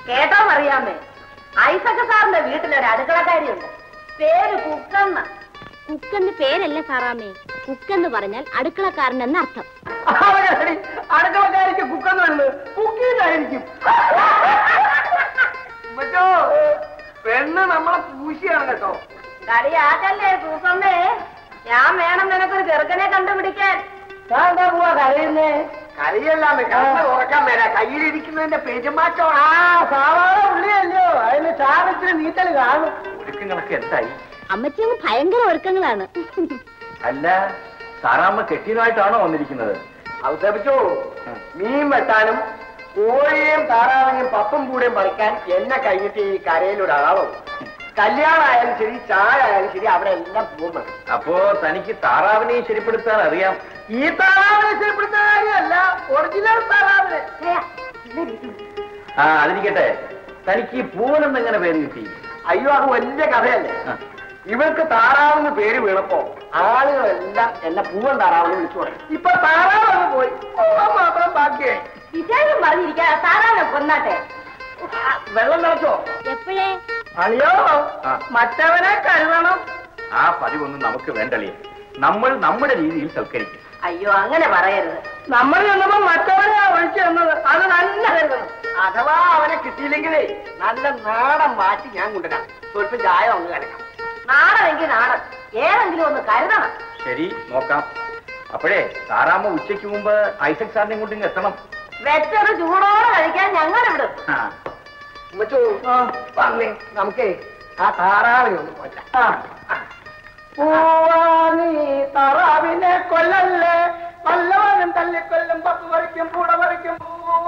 കേട്ടോ അറിയാമേ ഐസക്ക സാറിന്റെ വീട്ടിലൊരു അടുക്കളക്കാരിയുണ്ട് പേര് കുക്കമ്മ കുക്കെന്ന് പേരല്ല സാറാമ്മേ കുക്കെന്ന് പറഞ്ഞാൽ അടുക്കളക്കാരൻ എന്ന അർത്ഥം അവനടി അടുക്കളക്കാരിക്ക് കുക്കെന്നുണ്ട് കുക്കീന്നായിരിക്കും മറ്റോ പെണ്ണ് നമ്മളെ പൂശിയാണ് കേട്ടോ കളിയാക്കല്ലേ കുക്കമ്മേ ഞാൻ വേണം നിനക്കൊരു ചെറുക്കനെ കണ്ടുപിടിക്കാൻ ഞാൻ എന്താ പോവാ കരയുന്നേ കരയല്ലാന്ന് കണ്ണ് ഉറക്കാൻ മേല കയ്യിലിരിക്കുന്നതിന്റെ പെരുമാറ്റം ആ സാധാരണ ഉള്ളിയല്ലോ അതിന് ചാരത്തിന് നീറ്റൽ കാണും ഒരുക്കങ്ങളൊക്കെ എന്തായി അമ്മച്ചി അങ്ങ് ഭയങ്കര ഒരുക്കങ്ങളാണ് അല്ല സാറാമ്മ കെട്ടിയനായിട്ടാണോ വന്നിരിക്കുന്നത് അവസരിച്ചു മീൻ വെട്ടാനും കോഴിയും താറാവിനെയും പപ്പും കൂടെയും പറിക്കാൻ എന്നെ കഴിഞ്ഞിട്ട് ഈ കരയിലൊരാളും കല്യാണമായാലും ശരി ചായ ആയാലും ശരി അവിടെ എല്ലാം പോകുമ്പോൾ അപ്പോ തനിക്ക് താറാവിനെയും ശരിപ്പെടുത്താൻ അറിയാം ഈ താറാവിനെ ശരിപ്പെടുത്തുന്ന കാര്യമല്ല ഒറിജിനൽ താറാവിനെ ആ അതിരിക്കട്ടെ തനിക്ക് ഈ പൂവനെന്ന് എങ്ങനെ പേര് കിട്ടി അയ്യോ അത് വലിയ കഥയല്ലേ ആ. ഇവർക്ക് താറാവെന്ന് പേര് വീണപ്പോ ആളുകളെല്ലാം എന്നെ പൂവൻ താറാവെന്ന് വിളിച്ചു തുടങ്ങി ഇപ്പൊ താറാവ് പോയി പൂവൻ മാത്രം ബാക്കിയായി വിശേഷം പറഞ്ഞിരിക്കാ സാറാനെ കൊന്നാട്ടെ വെള്ളം നിറച്ചോ എപ്പോഴേ അളിയോ ആ. മറ്റവനെ കരുതണം ആ പതിവൊന്നും നമുക്ക് വേണ്ടളിയ നമ്മൾ നമ്മുടെ രീതിയിൽ സൽക്കരിക്കും അയ്യോ അങ്ങനെ പറയരുത് നമ്മൾ ചെന്നപ്പോ മറ്റവനെ ഒഴിച്ചു തന്നത് അത് നല്ല കരുതണം അഥവാ അവനെ കിട്ടിയില്ലെങ്കിലേ നല്ല നാടൻ മാറ്റി ഞാൻ കൊണ്ടുവരാം സ്വല്പം ചായ ഒന്ന് കലക്കാം നാടനെങ്കിൽ നാടൻ ഏതെങ്കിലും ഒന്ന് കരുതണം ശരി നോക്കാം അപ്പോഴേ താറാമ്മ ഉച്ചയ്ക്ക് മുമ്പ് ഐസക് സാറിനെ കൊണ്ട് ഇങ്ങ് എത്തണം വെച്ചത് ചൂടോടെ കഴിക്കാൻ ഞങ്ങൾ വിടും ആ, ഉമ്മച്ചോ, വന്നേ നമുക്കേ ആ താറാവിനെ ഒന്ന് കൊല്ലാം പൂവാനി താറാവിനെ കൊല്ലല്ലേ വല്ലവനും തല്ലിക്കൊല്ലും പപ്പ് പറിക്കും പൂട പറിക്കും പൂവാ